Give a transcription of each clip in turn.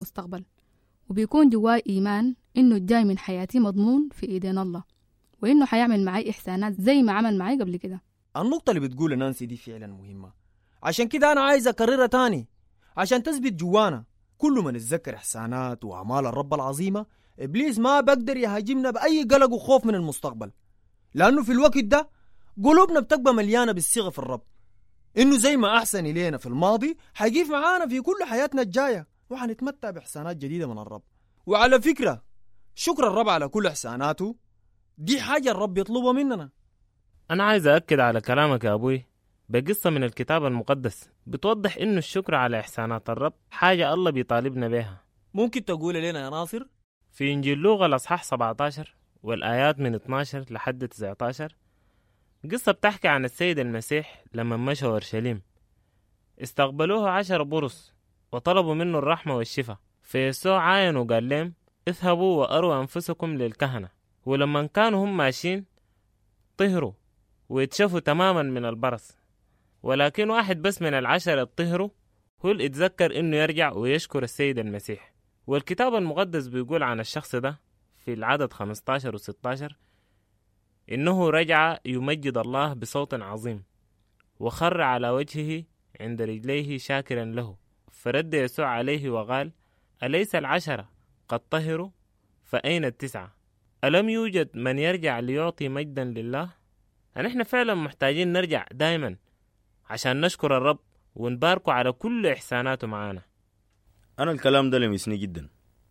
المستقبل وبيكون جواي إيمان إنه الجاي من حياتي مضمون في إيدين الله وإنه حيعمل معي إحسانات زي ما عمل معي قبل كده النقطة اللي بتقول نانسي دي فعلا مهمة عشان كده أنا عايز أكررها تاني عشان تثبت جوانا كل ما نتذكر إحسانات وأعمال الرب العظيمة إبليس ما بقدر يهاجمنا بأي قلق وخوف من المستقبل لأنه في الوقت ده قلوبنا بتبقى مليانة بالثقة في الرب إنه زي ما أحسن إلينا في الماضي حيقيف معانا في كل حياتنا الجاية وحنتمتع بإحسانات جديدة من الرب وعلى فكرة شكر الرب على كل إحساناته دي حاجة الرب يطلبها مننا أنا عايز أأكد على كلامك يا أبوي بقصة من الكتاب المقدس بتوضح إنه الشكر على إحسانات الرب حاجة الله بيطالبنا بيها ممكن تقول لنا يا ناصر في إنجيل لوقا الأصحاح 17 والآيات من 12 لحد 19 قصة بتحكي عن السيد المسيح لما مشى أورشليم استقبلوه عشر برص وطلبوا منه الرحمة والشفاء فيسوع عاين وقال لهم اذهبوا وأروا أنفسكم للكهنة ولما كانوا هم ماشيين طهروا ويتشفوا تماما من البرص ولكن واحد بس من العشرة طهروا هو اللي اتذكر انه يرجع ويشكر السيد المسيح والكتاب المقدس بيقول عن الشخص ده في العدد 15 و 16 إنه رجع يمجد الله بصوت عظيم وخر على وجهه عند رجليه شاكرا له فرد يسوع عليه وقال أليس العشرة قد طهروا فأين التسعة ألم يوجد من يرجع ليعطي مجدا لله نحن فعلا محتاجين نرجع دايما عشان نشكر الرب ونباركه على كل إحساناته معانا أنا الكلام ده لمسني جدا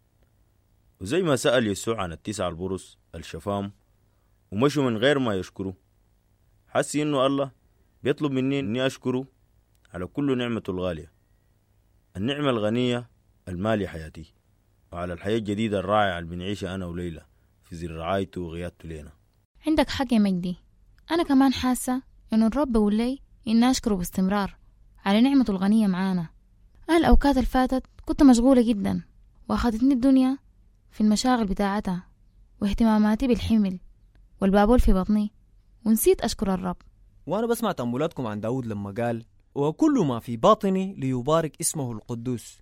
وزي ما سأل يسوع عن التسعة البرص الشفام ومشوا من غير ما يشكروا حسي إنه الله بيطلب مني إني أشكره على كل نعمته الغالية النعمة الغنية المالية حياتي وعلى الحياة الجديدة الرائعة اللي بنعيشها أنا وليلى في زر رعايته وغيادته لينا عندك حق يا مجدي أنا كمان حاسة إنه الرب بيقول لي إني أشكره باستمرار على نعمته الغنية معانا أنا الأوقات اللي فاتت كنت مشغولة جدا وأخدتني الدنيا في المشاغل بتاعتها واهتماماتي بالحمل والبابول في بطني ونسيت أشكر الرب وأنا بسمع تأملاتكم عن داود لما قال وكل ما في باطني ليبارك اسمه القدوس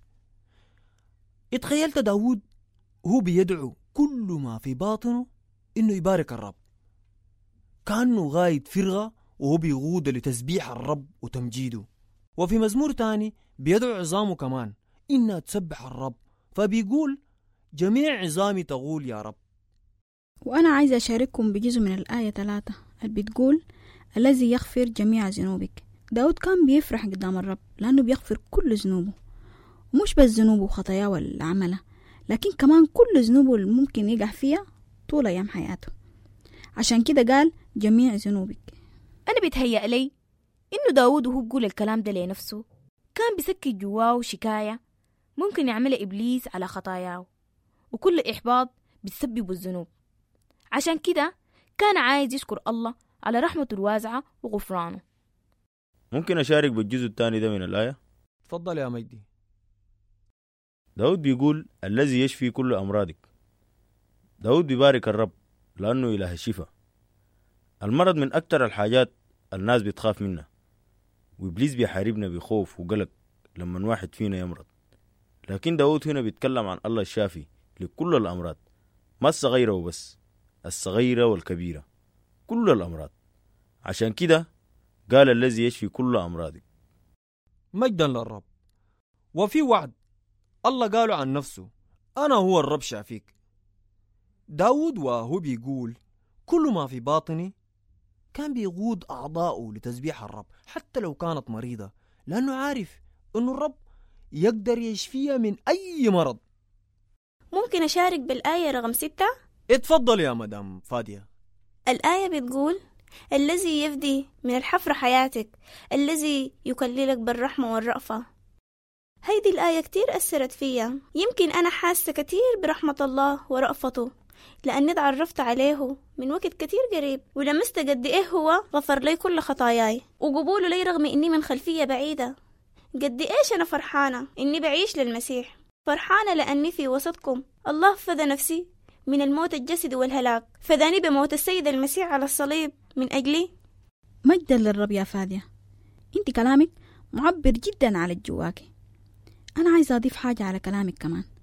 اتخيلت داود هو بيدعو كل ما في باطنه إنه يبارك الرب كأنه غايد فرغة وهو بيغود لتسبيح الرب وتمجيده وفي مزمور تاني بيدعو عظامه كمان إنها تسبح الرب فبيقول جميع عظامي تقول يا رب وأنا عايزة أشارككم بجزء من الآية ثلاثة اللي بتقول الذي يغفر جميع ذنوبك داود كان بيفرح قدام الرب لأنه بيغفر كل ذنوبه ومش بس ذنوبه وخطاياه واللي عملها لكن كمان كل ذنوبه اللي ممكن يقع فيها طول أيام حياته عشان كده قال جميع ذنوبك أنا بيتهيأ لي إنه داود وهو بيقول الكلام ده لنفسه كان بيسكت جواه شكاية ممكن يعملها إبليس على خطاياه وكل إحباط بتسبب الذنوب عشان كده كان عايز يشكر الله على رحمته الواسعة وغفرانه ممكن أشارك بالجزء الثاني ده من الآية تفضل يا مجدي داود بيقول الذي يشفي كل أمراضك داود بيبارك الرب لأنه إله الشفاء المرض من أكتر الحاجات الناس بتخاف منها وإبليس بيحاربنا بخوف وقلق لما واحد فينا يمرض لكن داود هنا بيتكلم عن الله الشافي لكل الأمراض ما الصغيرة وبس الصغيرة والكبيرة كل الأمراض عشان كده قال الذي يشفي كل أمراضك مجدا للرب وفي وعد الله قاله عن نفسه أنا هو الرب شافيك داود وهو بيقول كل ما في باطني كان بيقود أعضاؤه لتسبيح الرب حتى لو كانت مريضة لأنه عارف أنه الرب يقدر يشفيها من أي مرض ممكن أشارك بالآية رقم ستة؟ اتفضل يا مدام فادية الآية بتقول الذي يفدي من الحفرة حياتك الذي يكللك بالرحمة والرأفة هيدي الآية كتير أثرت فيا يمكن أنا حاسة كتير برحمة الله ورأفته لأني تعرفت عليه من وقت كتير قريب ولمست قد إيه هو غفر لي كل خطاياي وقبوله لي رغم إني من خلفية بعيدة قد إيش أنا فرحانة إني بعيش للمسيح فرحانة لأني في وسطكم الله فدى نفسي من الموت الجسدي والهلاك فداني بموت السيد المسيح على الصليب من أجلي مجدا للرب يا فادية انت كلامك معبر جدا على جواكي أنا عايزة أضيف حاجة على كلامك كمان